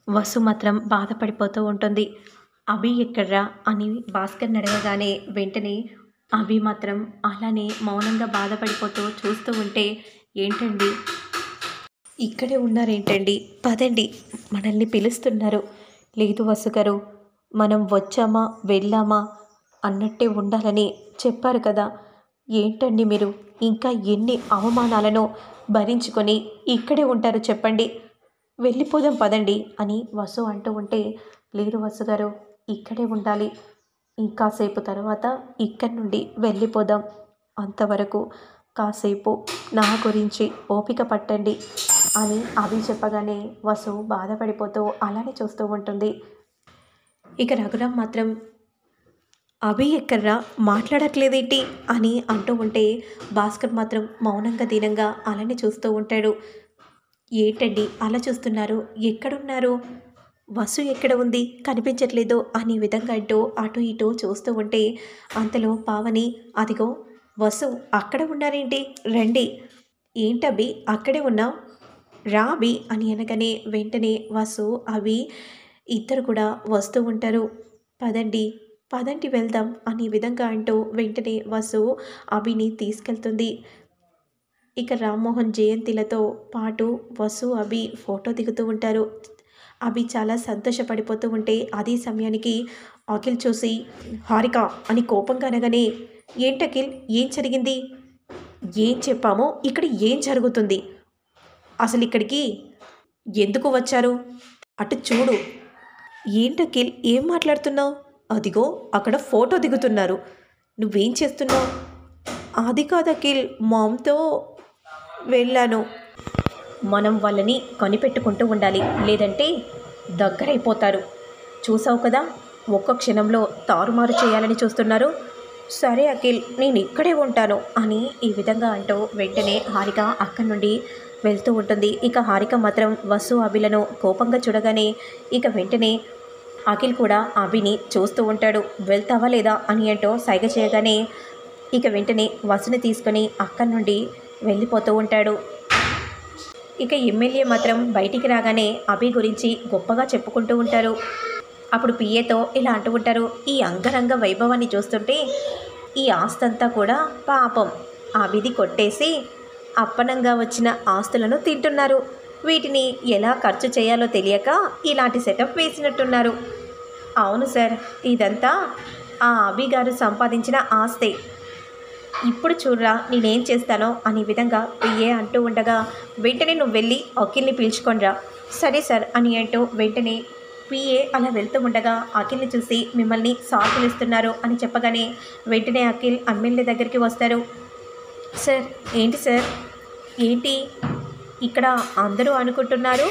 వసు మాత్రం బాధపడిపోతూ ఉంటుంది అభి ఎక్కడ్రా అని భాస్కర్ని అడగగానే వెంటనే అభి మాత్రం అలానే మౌనంగా బాధపడిపోతూ చూస్తూ ఉంటే ఏంటండి ఇక్కడే ఉన్నారేంటండి పదండి మనల్ని పిలుస్తున్నారు లేదు వసు గారు మనం వచ్చామా వెళ్ళామా అన్నట్టే ఉండాలని చెప్పారు కదా ఏంటండి మీరు ఇంకా ఎన్ని అవమానాలను భరించుకొని ఇక్కడే ఉంటారు చెప్పండి వెళ్ళిపోదాం పదండి అని వసు అంటూ ఉంటే లేదు వసు గారు ఇక్కడే ఉండాలి ఇంకాసేపు తర్వాత ఇక్కడి నుండి వెళ్ళిపోదాం అంతవరకు కాసేపు నా గురించి ఓపిక పట్టండి అని అభి చెప్పగానే వసు బాధపడిపోతూ అలానే చూస్తూ ఉంటుంది ఇక రఘురామ్ మాత్రం అభి ఎక్కడ్రా మాట్లాడట్లేదేంటి అని అంటూ ఉంటే భాస్కర్ మాత్రం మౌనంగా దీనంగా అలానే చూస్తూ ఉంటాడు ఏంటండి అలా చూస్తున్నారు ఎక్కడున్నారు వసు ఎక్కడ ఉంది కనిపించట్లేదు అనే విధంగా అంటూ అటు ఇటు చూస్తూ ఉంటే అంతలో పావని అదిగో వసు అక్కడ ఉన్నారేంటి రండి ఏంటబ్బి అక్కడే ఉన్నావు రాబి అని అనగానే వెంటనే వసు అవి ఇద్దరు కూడా వస్తూ ఉంటారు పదండి పదండి వెళ్దాం అనే విధంగా అంటూ వెంటనే వసు అభిని తీసుకెళ్తుంది ఇక రామ్మోహన్ జయంతిలతో పాటు వసు అభి ఫోటో దిగుతూ ఉంటారు అభి చాలా సంతోషపడిపోతూ ఉంటే అదే సమయానికి అఖిల్ చూసి హారిక అని కోపంగా అనగానే ఏంటి అఖిల్ ఏం జరిగింది ఏం చెప్పామో ఇక్కడ ఏం జరుగుతుంది అసలు ఇక్కడికి ఎందుకు వచ్చారు అటు చూడు ఏంటి అఖిల్ ఏం మాట్లాడుతున్నావు అదిగో అక్కడ ఫోటో దిగుతున్నారు నువ్వేం చేస్తున్నావు అది కాదు అఖిల్ మామ్తో వెళ్ళాను మనం వాళ్ళని కనిపెట్టుకుంటూ ఉండాలి లేదంటే దగ్గరైపోతారు చూసావు కదా ఒక్క క్షణంలో తారుమారు చేయాలని చూస్తున్నారు సరే అఖిల్ నేను ఇక్కడే ఉంటాను అని ఈ విధంగా అంటూ వెంటనే హారిక అక్కడి నుండి వెళ్తూ ఉంటుంది ఇక హారిక మాత్రం వసు అభిలను కోపంగా చూడగానే ఇక వెంటనే అఖిల్ కూడా అభిని చూస్తూ ఉంటాడు వెళ్తావా లేదా అని అంటూ సైగ చేయగానే ఇక వెంటనే వసుని తీసుకొని అక్కడి నుండి వెళ్ళిపోతూ ఉంటాడు ఇక ఎమ్మెల్యే మాత్రం బయటికి రాగానే అభి గురించి గొప్పగా చెప్పుకుంటూ ఉంటారు అప్పుడు పిఏతో ఇలా అంటూ ఉంటారు ఈ అంగరంగ వైభవాన్ని చూస్తుంటే ఈ ఆస్తంతా కూడా పాపం అభిది కొట్టేసి అప్పనంగా వచ్చిన ఆస్తులను తింటున్నారు వీటిని ఎలా ఖర్చు చేయాలో తెలియక ఇలాంటి సెటప్ వేసినట్టున్నారు అవును సార్ ఇదంతా ఆ అభి గారు సంపాదించిన ఆస్తే ఇప్పుడు చూడరా నేనేం చేస్తానో అనే విధంగా పిఏ అంటూ ఉండగా వెంటనే నువ్వు వెళ్ళి అఖిల్ని పిలుచుకొనిరా సరే సార్ అని అంటూ వెంటనే పిఏ అలా వెళ్తూ ఉండగా అఖిల్ని చూసి మిమ్మల్ని సార్ పిలుస్తున్నారు అని చెప్పగానే వెంటనే అఖిల్ ఎమ్మెల్యే దగ్గరికి వస్తారు సార్ ఏంటి సార్ ఏంటి ఇక్కడ అందరూ అనుకుంటున్నారు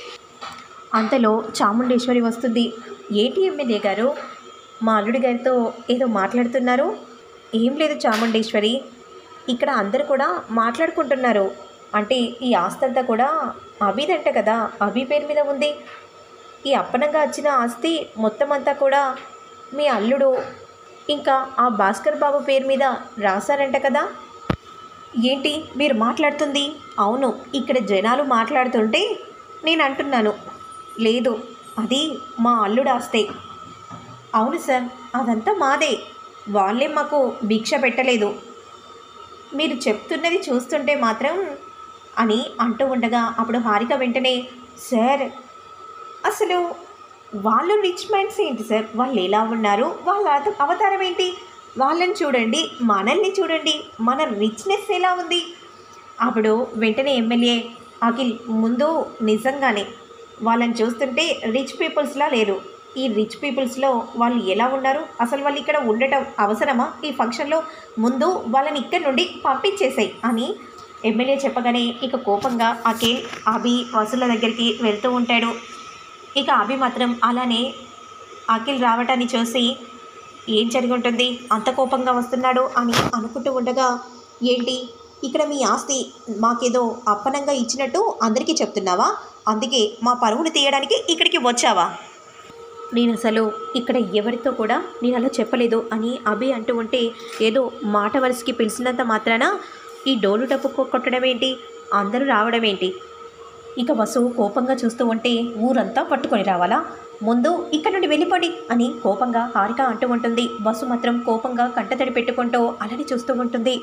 అంతలో చాముండేశ్వరి వస్తుంది ఏంటి ఎమ్మెల్యే గారు మా అల్లుడి గారితో ఏదో మాట్లాడుతున్నారు ఏం లేదు చాముండేశ్వరి ఇక్కడ అందరు కూడా మాట్లాడుకుంటున్నారు అంటే ఈ ఆస్తంతా కూడా అభిదంట కదా అభి పేరు మీద ఉంది ఈ అప్పనంగా వచ్చిన ఆస్తి మొత్తం అంతా కూడా మీ అల్లుడు ఇంకా ఆ భాస్కర్ బాబు పేరు మీద రాశారంట కదా ఏంటి మీరు మాట్లాడుతుంది అవును ఇక్కడ జనాలు మాట్లాడుతుంటే నేను అంటున్నాను లేదు అది మా అల్లుడు ఆస్తే అవును సార్ అదంతా మాదే వాళ్ళే మాకు భిక్ష పెట్టలేదు మీరు చెప్తున్నది చూస్తుంటే మాత్రం అని అంటూ ఉండగా అప్పుడు హారిక వెంటనే సార్ అసలు వాళ్ళు రిచ్ మైండ్స్ ఏంటి సార్ వాళ్ళు ఎలా ఉన్నారు వాళ్ళ అత- అవతారం ఏంటి వాళ్ళని చూడండి మనల్ని చూడండి మన రిచ్నెస్ ఎలా ఉంది అప్పుడు వెంటనే ఎమ్మెల్యే అఖిల్ ముందు నిజంగానే వాళ్ళని చూస్తుంటే రిచ్ పీపుల్స్లా లేరు ఈ రిచ్ పీపుల్స్లో వాళ్ళు ఎలా ఉన్నారు అసలు వాళ్ళు ఇక్కడ ఉండటం అవసరమా ఈ ఫంక్షన్లో ముందు వాళ్ళని ఇక్కడి నుండి పంపించేసాయి అని ఎమ్మెల్యే చెప్పగానే ఇక కోపంగా అఖిల్ అభి వసుల దగ్గరికి వెళ్తూ ఉంటాడు ఇక అభి మాత్రం అలానే అఖిల్ రావటాన్ని చూసి ఏం జరిగి ఉంటుంది అంత కోపంగా వస్తున్నాడు అని అనుకుంటూ ఉండగా ఏంటి ఇక్కడ మీ ఆస్తి మాకేదో అప్పనంగా ఇచ్చినట్టు అందరికీ చెప్తున్నావా అందుకే మా పరువును తీయడానికి ఇక్కడికి వచ్చావా నేను అసలు ఇక్కడ ఎవరితో కూడా నేను అలా చెప్పలేదు అని అభి అంటూ ఉంటే ఏదో మాట వరుసకి పిలిచినంత మాత్రాన ఈ డోలు డప్పు కొ- కొట్టడం ఏంటి అందరూ రావడం ఏంటి ఇక వసు కోపంగా చూస్తూ ఉంటే ఊరంతా పట్టుకొని రావాలా ముందు ఇక్కడ నుండి వెళ్ళిపోండి అని కోపంగా హారిక అంటూ ఉంటుంది వసు మాత్రం కోపంగా కంటతడి పెట్టుకుంటూ అలానే చూస్తూ ఉంటుంది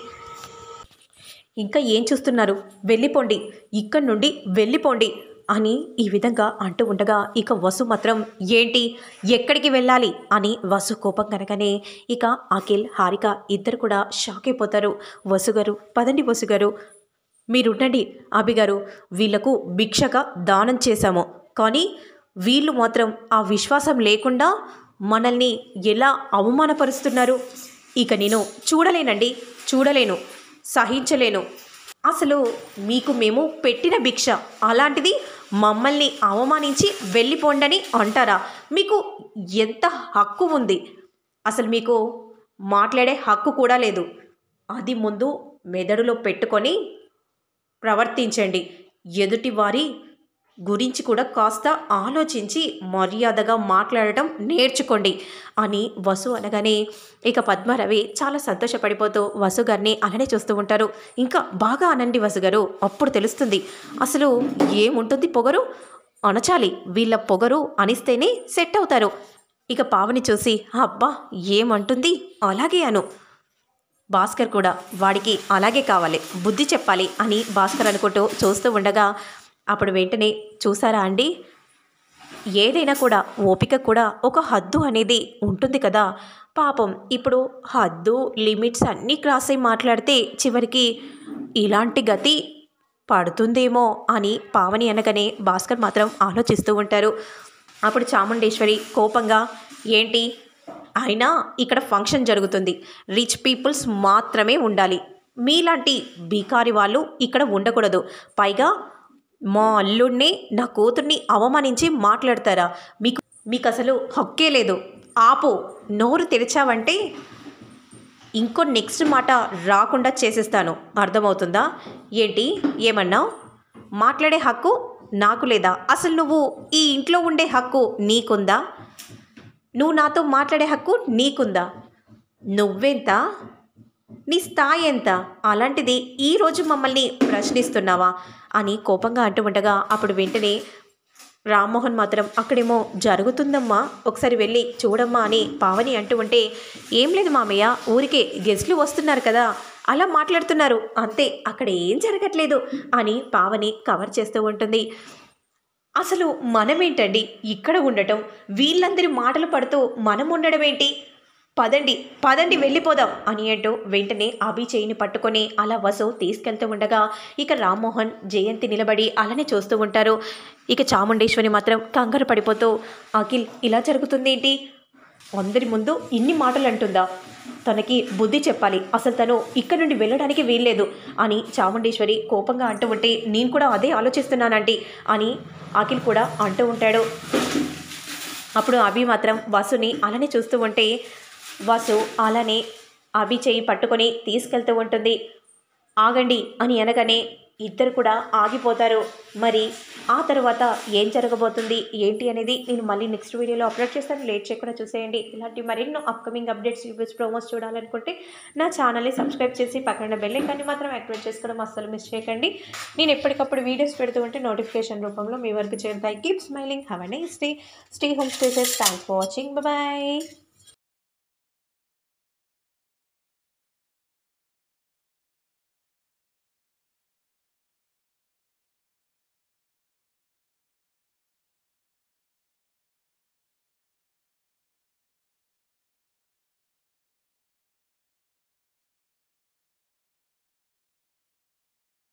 ఇంకా ఏం చూస్తున్నారు వెళ్ళిపోండి ఇక్కడి నుండి వెళ్ళిపోండి అని ఈ విధంగా అంటూ ఉండగా ఇక వసు మాత్రం ఏంటి ఎక్కడికి వెళ్ళాలి అని వసు కోపం కనగానే ఇక అఖిల్ హారిక ఇద్దరు కూడా షాక్ అయిపోతారు వసు గారు పదండి వసు గారు మీరుండండి అభి గారు వీళ్లకు భిక్షగా దానం చేశాము కానీ వీళ్ళు మాత్రం ఆ విశ్వాసం లేకుండా మనల్ని ఎలా అవమానపరుస్తున్నారు ఇక నేను చూడలేనండి చూడలేను సహించలేను అసలు మీకు మేము పెట్టిన భిక్ష అలాంటిది మమ్మల్ని అవమానించి వెళ్ళిపోండని అంటారా మీకు ఎంత హక్కు ఉంది అసలు మీకు మాట్లాడే హక్కు కూడా లేదు అది ముందు మెదడులో పెట్టుకొని ప్రవర్తించండి ఎదుటి వారి గురించి కూడా కాస్త ఆలోచించి మర్యాదగా మాట్లాడటం నేర్చుకోండి అని వసు అనగానే ఇక పద్మారవి చాలా సంతోషపడిపోతూ వసు గారిని అలానే చూస్తూ ఉంటారు ఇంకా బాగా అనండి వసు గారు అప్పుడు తెలుస్తుంది అసలు ఏముంటుంది పొగరు అనచాలి వీళ్ళ పొగరు అనిస్తేనే సెట్ అవుతారు ఇక పావని చూసి అబ్బా ఏమంటుంది అలాగే అను భాస్కర్ కూడా వాడికి అలాగే కావాలి బుద్ధి చెప్పాలి అని భాస్కర్ అనుకుంటూ చూస్తూ ఉండగా అప్పుడు వెంటనే చూసారా అండి ఏదైనా కూడా ఓపిక కూడా ఒక హద్దు అనేది ఉంటుంది కదా పాపం ఇప్పుడు హద్దు లిమిట్స్ అన్నీ క్రాస్ అయి మాట్లాడితే చివరికి ఇలాంటి గతి పడుతుందేమో అని పావని అనగానే భాస్కర్ మాత్రం ఆలోచిస్తూ ఉంటారు అప్పుడు చాముండేశ్వరి కోపంగా ఏంటి అయినా ఇక్కడ ఫంక్షన్ జరుగుతుంది రిచ్ పీపుల్స్ మాత్రమే ఉండాలి మీలాంటి బీకారి వాళ్ళు ఇక్కడ ఉండకూడదు పైగా మా అల్లుడిని నా కూతుర్ని అవమానించి మాట్లాడతారా మీకు మీకు అసలు హక్కే లేదు ఆపు నోరు తెరిచావంటే ఇంకో నెక్స్ట్ మాట రాకుండా చేసేస్తాను అర్థమవుతుందా ఏంటి ఏమన్నావు మాట్లాడే హక్కు నాకు లేదా అసలు నువ్వు ఈ ఇంట్లో ఉండే హక్కు నీకుందా నువ్వు నాతో మాట్లాడే హక్కు నీకుందా నువ్వెంత నీ స్థాయి ఎంత అలాంటిది ఈరోజు మమ్మల్ని ప్రశ్నిస్తున్నావా అని కోపంగా అంటూ ఉండగా అప్పుడు వెంటనే రామ్మోహన్ మాత్రం అక్కడేమో జరుగుతుందమ్మా ఒకసారి వెళ్ళి చూడమ్మా అని పావని అంటూ ఉంటే ఏం లేదు మామయ్య ఊరికే గెస్ట్లు వస్తున్నారు కదా అలా మాట్లాడుతున్నారు అంతే అక్కడ ఏం జరగట్లేదు అని పావని కవర్ చేస్తూ ఉంటుంది అసలు మనమేంటండి ఇక్కడ ఉండటం వీళ్ళందరి మాటలు పడుతూ మనం ఉండడం ఏంటి పదండి పదండి వెళ్ళిపోదాం అని అంటూ వెంటనే అభి చేయిని పట్టుకొని అలా వసు తీసుకెళ్తూ ఉండగా ఇక రామ్మోహన్ జయంతి నిలబడి అలానే చూస్తూ ఉంటారు ఇక చాముండేశ్వరి మాత్రం కంగారు పడిపోతూ అఖిల్ ఇలా జరుగుతుంది ఏంటి అందరి ముందు ఇన్ని మాటలు అంటుందా తనకి బుద్ధి చెప్పాలి అసలు తను ఇక్కడ నుండి వెళ్ళడానికి వీల్లేదు అని చాముండేశ్వరి కోపంగా అంటూ ఉంటే నేను కూడా అదే ఆలోచిస్తున్నానంటీ అని అఖిల్ కూడా అంటూ ఉంటాడు అప్పుడు అభి మాత్రం వసుని అలానే చూస్తూ ఉంటే వసు అలానే అభి చేయి పట్టుకొని తీసుకెళ్తూ ఉంటుంది ఆగండి అని అనగానే ఇద్దరు కూడా ఆగిపోతారు మరి ఆ తర్వాత ఏం జరగబోతుంది ఏంటి అనేది నేను మళ్ళీ నెక్స్ట్ వీడియోలో అప్లోడ్ చేస్తాను లేట్ చేయకుండా చూసేయండి ఇలాంటి మరెన్నో అప్కమింగ్ అప్డేట్స్ రివ్యూస్ ప్రోమోస్ చూడాలనుకుంటే నా ఛానల్ని సబ్స్క్రైబ్ చేసి పక్కన బెల్ ఐకాన్ని మాత్రం యాక్టివేట్ చేసుకోవడం అస్సలు మిస్ చేయకండి నేను ఎప్పటికప్పుడు వీడియోస్ పెడుతూ ఉంటే నోటిఫికేషన్ రూపంలో మీ వరకు చేరుతాయి keep smiling have a nice day stay home stay safe thanks for watching bye